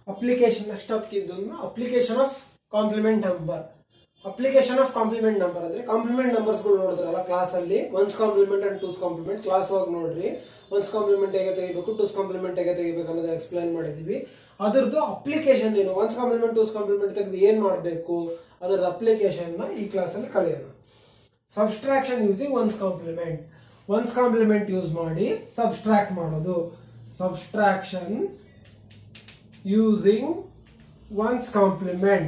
application next application of complement number application of complement number ಅಂದ್ರೆ complement ನಂಬರ್ಸ್ಗಳು ನೋಡಿದ್ರಲ್ಲ class ಅಲ್ಲಿ ones complement and twos complement class ಹೋಗಿ ನೋಡ್ರಿ ಒನ್ಸ್ ಕಾಂಪ್ಲಿಮೆಂಟ್ ಹೇಗೆ ತೆಗಿಬೇಕು ಟೂಸ್ ಕಾಂಪ್ಲಿಮೆಂಟ್ ಹೇಗೆ ತೆಗಿಬೇಕು ಅನ್ನೋದನ್ನ ಎಕ್ಸ್ಪ್ಲೈನ್ ಮಾಡಿದೀವಿ ಅದರದ್ದು ಅಪ್ಲಿಕೇಶನ್ ಏನು ಒನ್ಸ್ ಕಾಂಪ್ಲಿಮೆಂಟ್ ಟೂಸ್ ಕಾಂಪ್ಲಿಮೆಂಟ್ ತೆಗೆದು ಏನ್ ಮಾಡಬೇಕು ಅದರದ ಅಪ್ಲಿಕೇಶನ್ ನ ಈ ಕ್ಲಾಸ್ ಅಲ್ಲಿ ಕಲಿಯೋಣ subtraction using ones complement ones complement use ಮಾಡಿ ಸಬ್ಸ್ಟ್ರಾಕ್ಟ್ ಮಾಡೋದು subtraction using ones complement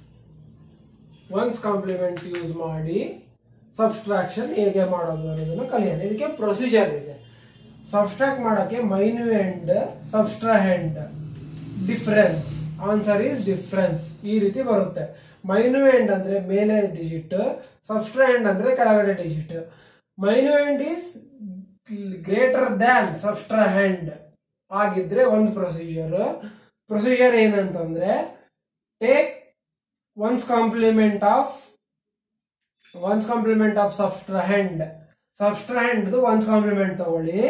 ones complement use ಮಾಡಿ ಸಬ್ಸ್ಟ್ರಾಕ್ಷನ್ ಹೇಗೆ ಮಾಡೋದು ಅನ್ನೋದನ್ನ ಕಲಿಯೋಣ ಇದಕ್ಕೆ ಪ್ರೊಸೀಜರ್ ಇದೆ ಸಬ್ಸ್ಟ್ರಾಕ್ಟ್ ಮಾಡೋಕ್ಕೆ minuend subtrahend difference answer is difference ಈ ರೀತಿ ಬರುತ್ತೆ ಮೈನ್ಯೂಯೆಂಡ್ ಅಂದ್ರೆ ಮೇಲೆ ಡಿಜಿಟ್ ಸಬ್ಸ್ಟ್ರಾಹೆಂಡ್ ಅಂದ್ರೆ ಕೆಳಗಡೆ digit minuend is greater than subtrahend ಆಗಿದ್ರೆ ಒಂದು ಪ್ರೊಸೀಜರ್ ಪ್ರೊಸೀಜರ್ ಏನಂತಂದ್ರೆ take ones complement of ones complement of subtrahend subtrahend ones complement ತಗೊಳ್ಳಿ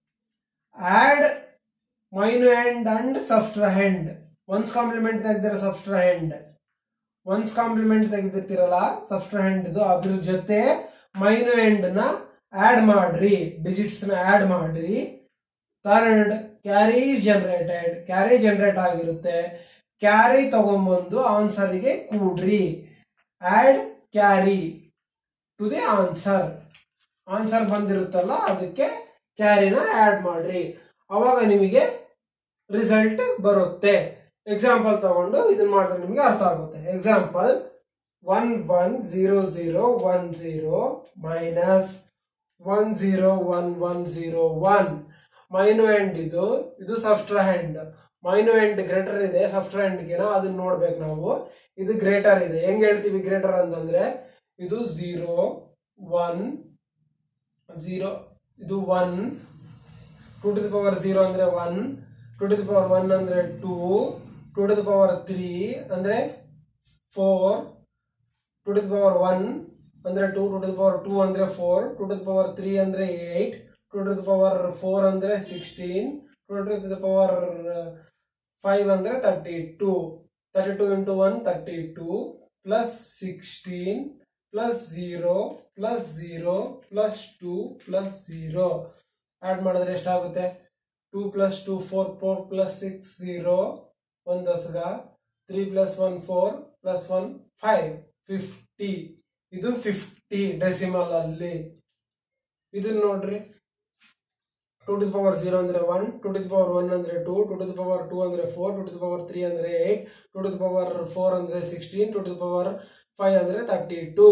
add minuend and subtrahend ones complement ತೆಗೆದಿರೋ ಸಬ್ಸ್ಟ್ರಾಹೆಂಡ್ ಒನ್ಸ್ ಕಾಂಪ್ಲಿಮೆಂಟ್ ತೆಗೆದಿರ್ತಿರಲ್ಲ ಸಬ್ಸ್ಟ್ರಾಹೆಂಡ್ ಇದು ಅದ್ರ ಜೊತೆ ಮೈನ್ಯೂಯೆಂಡ್ ನ ಆಡ್ ಮಾಡ್ರಿ ಡಿಜಿಟ್ಸ್ ನ ಆಡ್ ಮಾಡ್ರಿ third carry generated carry generate ಆಗಿರುತ್ತೆ ಕ್ಯಾರಿ ತಗೊಂಬಂದು ಆನ್ಸರ್ಗೆ ಕೂಡ್ರಿ add carry to the answer answer ಬಂದಿರುತ್ತಲ್ಲ ಅದಕ್ಕೆ ಕ್ಯಾರಿನ ಆಡ್ ಮಾಡ್ರಿ ಅವಾಗ ನಿಮಗೆ ರಿಸಲ್ಟ್ ಬರುತ್ತೆ ಎಕ್ಸಾಂಪಲ್ ತಗೊಂಡು ಇದನ್ನ ಮಾಡಿದ್ರೆ ನಿಮಗೆ ಅರ್ಥ ಆಗುತ್ತೆ example one one zero zero one zero minus one zero one one zero one minuend ಇದು ಇದು subtrahend minuend greater ಇದೆ ಸಬ್ಸ್ಟ್ರಾ ಹ್ಯಾಂಡ್ಗೆನ ಅದನ್ನ ನೋಡ್ಬೇಕು ನಾವು ಇದು ಗ್ರೇಟರ್ ಇದೆ ಹೆಂಗ್ ಹೇಳ್ತೀವಿ ಗ್ರೇಟರ್ ಅಂತಂದ್ರೆ ಇದು ಝೀರೋ ಒನ್ ಝೀರೋ ಇದು one two to the power zero ಅಂದ್ರೆ one two to the power one ಅಂದ್ರೆ two two to the power three ಅಂದ್ರೆ four two to the power one ಅಂದ್ರೆ two two to the power two ಅಂದ್ರೆ four two to the power three ಅಂದ್ರೆ eight two to the power four ಅಂದ್ರೆ sixteen two to the power five ಅಂದ್ರೆ thirty two thirty two into one thirty two plus sixteen plus zero plus zero plus two plus zero add ಮಾಡಿದ್ರೆ ಎಷ್ಟಾಗುತ್ತೆ two plus two four four plus six zero ಒಂದು ದಸಗ three plus one four plus one five fifty ಇದು fifty decimal ಅಲ್ಲಿ ಇದನ್ನ ನೋಡ್ರಿ two to power zero ಅಂದ್ರೆ one two to power one ಅಂದ್ರೆ two two to power two ಅಂದ್ರೆ four two to power three ಅಂದ್ರೆ eight two to power four ಅಂದ್ರೆ sixteen two to power five ಅಂದ್ರೆ thirty two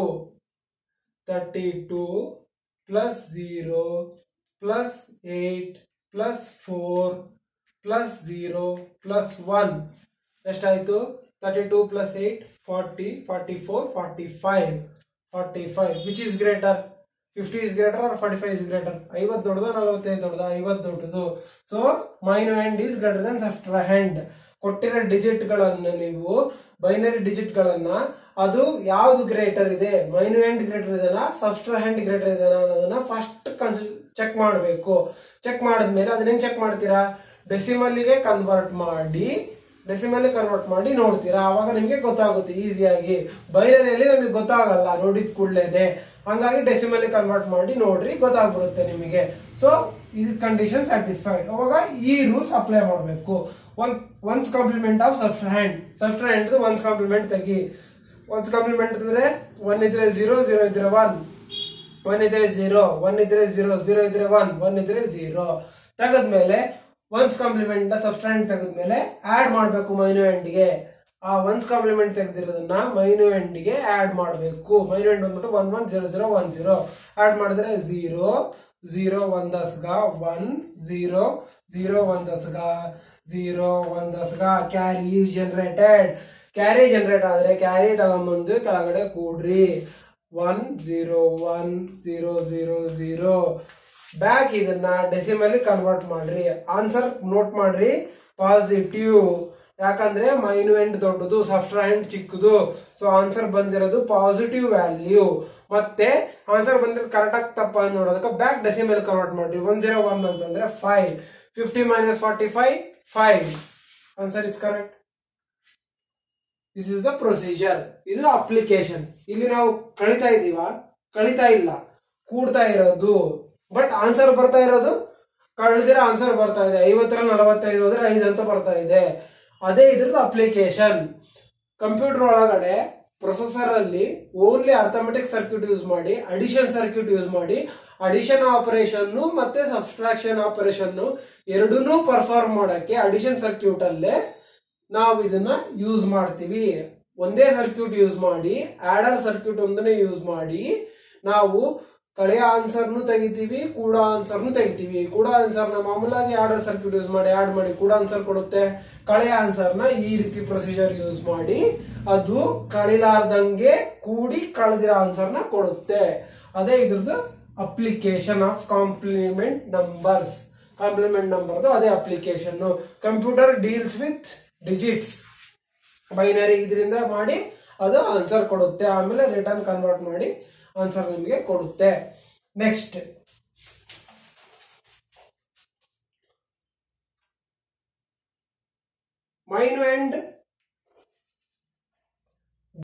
thirty two plus zero plus eight plus four plus zero plus one ಎಷ್ಟಾಯ್ತು thirty two plus eight forty forty four forty five forty five which is greater fifty is greater or forty five is greater ಐವತ್ತು ದೊಡ್ಡದ ನಲವತ್ತೈದು ದೊಡ್ಡದ ಐವತ್ತು ದೊಡ್ಡದು so minuend is greater than subtrahend ಕೊಟ್ಟಿರೋ ಡಿಜಿಟ್ ಗಳನ್ನ ನೀವು ಬೈನರಿ ಡಿಜಿಟ್ ಗಳನ್ನ ಅದು ಯಾವ್ದು ಗ್ರೇಟರ್ ಇದೆ ಮೈನ್ ಹ್ಯಾಂಡ್ ಗ್ರೇಟರ್ ಇದೆನಾ ಸಬ್ಸ್ಟ್ರಾ ಹ್ಯಾಂಡ್ ಗ್ರೇಟರ್ ಇದೆನಾ ಅನ್ನೋದನ್ನ ಫಸ್ಟ್ ಚೆಕ್ ಮಾಡಬೇಕು ಚೆಕ್ ಮಾಡಿದ್ಮೇಲೆ ಅದನ್ನ ಹೆಂಗ್ ಚೆಕ್ ಮಾಡ್ತೀರಾ ಡೆಸಿಮಲ್ಲಿಗೆ ಕನ್ವರ್ಟ್ ಮಾಡಿ ಡೆಸಿಮಲ್ ಕನ್ವರ್ಟ್ ಮಾಡಿ ನೋಡ್ತೀರಾ ಅವಾಗ ನಿಮಗೆ ಗೊತ್ತಾಗುತ್ತೆ ಈಸಿಯಾಗಿ ಬೈನರಿಯಲ್ಲಿ ನಮಗೆ ಗೊತ್ತಾಗಲ್ಲ ನೋಡಿದ ಕೂಡಲೇನೆ ಹಂಗಾಗಿ ಡೆಸಿಮಲ್ ಕನ್ವರ್ಟ್ ಮಾಡಿ ನೋಡ್ರಿ ಗೊತ್ತಾಗ್ಬಿಡುತ್ತೆ ನಿಮಗೆ ಸೊ ಇದು ಕಂಡೀಷನ್ ಸ್ಯಾಟಿಸ್ಫೈಡ್ ಅವಾಗ ಈ ರೂಲ್ಸ್ ಅಪ್ಲೈ ಮಾಡಬೇಕು one ones complement of subtrahend subtrahend ones complement ತೆಗಿ ಒನ್ಸ್ ಕಾಂಪ್ಲಿಮೆಂಟ್ ಅಂದ್ರೆ ಒನ್ ಇದ್ರೆ ಝೀರೋ ಝೀರೋ ಇದ್ರೆ ಒನ್ ಒನ್ ಇದ್ರೆ ಝೀರೋ ಒನ್ ಇದ್ರೆ ಝೀರೋ ಝೀರೋ ಇದ್ರೆ ಒನ್ ಒನ್ ಇದ್ರೆ ಝೀರೋ ತೆಗೆದ್ಮೇಲೆ ಒನ್ಸ್ ಕಾಂಪ್ಲಿಮೆಂಟ್ ಸಬ್ಸ್ಟ್ರಾಂಡ್ ತೆಗೆದ್ಮೇಲೆ ಆಡ್ ಮಾಡಬೇಕು ಮೈನು ಎಂಡ್ಗೆ ಆ ಒನ್ಸ್ ಕಾಂಪ್ಲಿಮೆಂಟ್ ತೆಗೆದಿರೋದನ್ನ ಮೈನು ಎಂಡ್ಗೆ ಆಡ್ ಮಾಡಬೇಕು ಮೈನು ಎಂಡ್ ಬಂದ್ಬಿಟ್ಟು one one zero zero one zero add ಮಾಡಿದ್ರೆ ಝೀರೋ ಝೀರೋ ಒಂದ್ ದಸ್ಗ ಒನ್ ಝೀರೋ ಝೀರೋ ಒಂದ್ ದಸ್ಗ ಝೀರೋ ಒಂದ್ ದಸ್ಗ ಕ್ಯಾರಿ ಜನರೇಟೆಡ್ ಕ್ಯಾರಿ ಜನರೇಟ್ ಆದ್ರೆ ಕ್ಯಾರಿ ತಗೊಂಬಂದು ಕೆಳಗಡೆ ಕೂಡ್ರಿ one zero one zero zero zero back ಇದನ್ನ ಡೆಸಿಮಲ್ ಕನ್ವರ್ಟ್ ಮಾಡ್ರಿ ಆನ್ಸರ್ ನೋಟ್ ಮಾಡ್ರಿ ಪಾಸಿಟಿವ್ ಯಾಕಂದ್ರೆ ಮೈನು ಎಂಡ್ ದೊಡ್ಡದು ಸಬ್ಸ್ಟ್ರಾ ಎಂಡ್ ಚಿಕ್ಕದು ಸೊ ಆನ್ಸರ್ ಬಂದಿರೋದು ಪಾಸಿಟಿವ್ ವ್ಯಾಲ್ಯೂ ಮತ್ತೆ ಆನ್ಸರ್ ಬಂದಿರೋದು ಕರೆಕ್ಟ್ ಆಗಿ ತಪ್ಪ ನೋಡೋದಕ್ಕೆ ಬ್ಯಾಕ್ ಡೆಸಿಮಲ್ ಕನ್ವರ್ಟ್ ಮಾಡ್ರಿ ಒನ್ ಜೀರೋ ಒನ್ ಅಂತಂದ್ರೆ five fifty minus forty five five answer is correct this is the procedure ಇದು ಅಪ್ಲಿಕೇಶನ್ ಇಲ್ಲಿ ನಾವು ಕಳಿತಾ ಇದೀವ ಕಳಿತಾ ಇಲ್ಲ ಕೂಡ್ತಾ ಇರೋದು ಬಟ್ ಆನ್ಸರ್ ಬರ್ತಾ ಇರೋದು ಕಳೆದಿರೋ ಆನ್ಸರ್ ಬರ್ತಾ ಇದೆ ಐವತ್ತರ ನಲವತ್ತೈದು ಹೋದ್ರೆ ಐದು ಅಂತ ಬರ್ತಾ ಇದೆ ಅದೇ ಇದ್ರದ್ದು ಅಪ್ಲಿಕೇಶನ್ ಕಂಪ್ಯೂಟರ್ ಒಳಗಡೆ ಪ್ರೊಸೆಸರ್ ಅಲ್ಲಿ ಓನ್ಲಿ ಅರ್ಥಮೆಟಿಕ್ ಸರ್ಕ್ಯೂಟ್ ಯೂಸ್ ಮಾಡಿ ಅಡಿಷನ್ ಸರ್ಕ್ಯೂಟ್ ಯೂಸ್ ಮಾಡಿ ಅಡಿಷನ್ ಆಪರೇಷನ್ ಮತ್ತೆ ಸಬ್ಸ್ಟ್ರಾಕ್ಷನ್ ಆಪರೇಷನ್ ಎರಡನ್ನೂ ಪರ್ಫಾರ್ಮ್ ಮಾಡಕ್ಕೆ ಅಡಿಷನ್ ಸರ್ಕ್ಯೂಟ್ ಅಲ್ಲೇ ನಾವು ಇದನ್ನ ಯೂಸ್ ಮಾಡ್ತೀವಿ ಒಂದೇ ಸರ್ಕ್ಯೂಟ್ ಯೂಸ್ ಮಾಡಿ ಆಡರ್ ಸರ್ಕ್ಯೂಟ್ ಒಂದನ್ನೇ ಯೂಸ್ ಮಾಡಿ ನಾವು ಕಳೆಯ ಆನ್ಸರ್ನು ತೆಗಿತೀವಿ ಕೂಡ ಆನ್ಸರ್ನು ತೆಗಿತೀವಿ ಕೂಡ ಆನ್ಸರ್ನ ಮಾಮೂಲಾಗಿ ಆರ್ಡರ್ ಸರ್ಕ್ಯೂಟ್ ಯೂಸ್ ಮಾಡಿ ಆಡ್ ಮಾಡಿ ಕೂಡ ಆನ್ಸರ್ ಕೊಡುತ್ತೆ ಕಳೆಯ ಆನ್ಸರ್ನ ಈ ರೀತಿ ಪ್ರೊಸೀಜರ್ ಯೂಸ್ ಮಾಡಿ ಅದು ಕಳಿಲಾರ್ದಂಗೆ ಕೂಡಿ ಕಳೆದಿರೋ ಆನ್ಸರ್ನ ಕೊಡುತ್ತೆ ಅದೇ ಇದ್ರದ್ದು application of complement numbers complement ನಂಬರ್ದು ಅದೇ application computer deals with digits binary ಇದರಿಂದ ಮಾಡಿ ಅದು ಆನ್ಸರ್ ಕೊಡುತ್ತೆ ಆಮೇಲೆ ರಿಟರ್ನ್ ಕನ್ವರ್ಟ್ ಮಾಡಿ ಆನ್ಸರ್ ನಿಮಗೆ ಕೊಡುತ್ತೆ ನೆಕ್ಸ್ಟ್ ಮೈನ್ ಅಂಡ್